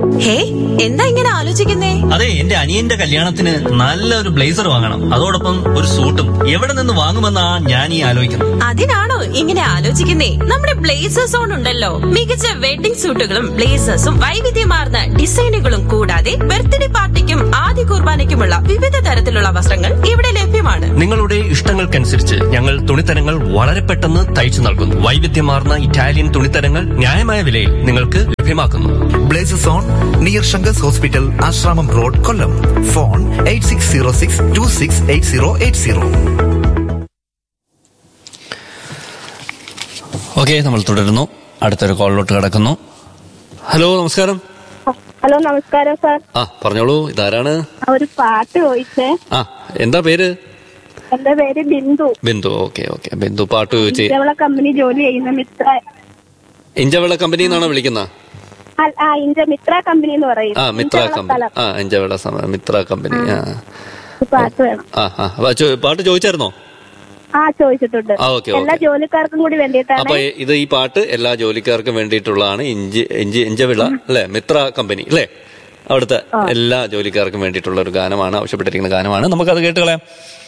ഹേ എന്താ ഇങ്ങനെ ആലോചിക്കുന്നേ അതെ എന്റെ അനിയന്റെ കല്യാണത്തിന് നല്ലൊരു ബ്ലേസർ വാങ്ങണം അതോടൊപ്പം ഒരു സൂട്ടും എവിടെ നിന്ന് വാങ്ങുമെന്നാ ഞാൻ ഈ ആലോചിക്കുന്നത് അതിനാണോ ഇങ്ങനെ ആലോചിക്കുന്നേ നമ്മുടെ ബ്ലേസേഴ്സ് ഓൺ ഉണ്ടല്ലോ മികച്ച വെഡിംഗ് സൂട്ടുകളും ബ്ലേസേഴ്സും വൈവിധ്യമാർന്ന ഡിസൈനുകളും കൂടാതെ ബർത്ത്ഡേ പാർട്ടിക്കും ആദ്യ കുർബാനയ്ക്കുമുള്ള വിവിധ തരത്തിലുള്ള വസ്ത്രങ്ങൾ ഇവിടെ ലഭ്യമാണ് നിങ്ങളുടെ ഇഷ്ടങ്ങൾക്കനുസരിച്ച് ഞങ്ങൾ തുണിത്തരങ്ങൾ വളരെ പെട്ടെന്ന് തയ്ച്ചു നൽകുന്നു വൈവിധ്യമാർന്ന ഇറ്റാലിയൻ തുണിത്തരങ്ങൾ ന്യായമായ വിലയിൽ നിങ്ങൾക്ക് ലഭ്യമാക്കുന്നു ബ്ലേസസ് ഓൺ near Sankar's hospital Ashramam road Kollam phone eight six zero six two six eight zero eight zero okay നമ്മൾ തുടരുന്നു അടുത്തൊരു കോളിലോട്ട് കിടക്കുന്നു ഹലോ നമസ്കാരം ഹലോ നമസ്കാരം സാർ ആ പറഞ്ഞോളൂ ഇതാരാണ് ഒരു പാട്ട് ചോദിച്ചേ ആ എന്താ പേര് എന്റെ പേര് ബിന്ദു ബിന്ദു ഓക്കെ ഓക്കെ ബിന്ദു പാട്ട് ചോദിച്ച് ഇതവളെ കമ്പനി ജോലി ചെയ്യുന്ന മിത്ര ഇഞ്ചവിള കമ്പനി എന്നാണോ വിളിക്കുന്നത് അൽ- ആ ഇഞ്ച മിത്ര കമ്പനി എന്ന് പറയും ആ മിത്ര ഇഞ്ചവള കമ്പനി സ്ഥലം. ആ ഇഞ്ചവിള സമ- മിത്ര കമ്പനി ആ ഒരു പാട്ട് വേണം ആ ആ അപ്പൊ ചോ- പാട്ട് ചോദിച്ചായിരുന്നോ ആ ചോദിച്ചിട്ടുണ്ട് ആ, ഓക്കേ, എല്ലാ ഓക്കേ. ജോലിക്കാർക്കും കൂടി വേണ്ടിയിട്ടാണ് അപ്പൊ ഇത് ഈ പാട്ട് എല്ലാ ജോലിക്കാർക്കും വേണ്ടിയിട്ടുള്ളതാണ് ഇഞ്ചി ഇഞ്ചി ഇഞ്ചവിള അല്ലെ മിത്ര കമ്പനി അല്ലെ അവിടുത്തെ എല്ലാ ജോലിക്കാർക്കും വേണ്ടിയിട്ടുള്ള ഒരു ഗാനമാണ് ആവശ്യപ്പെട്ടിരിക്കുന്ന ഗാനമാണ് നമുക്കത് കേട്ട് കളയാം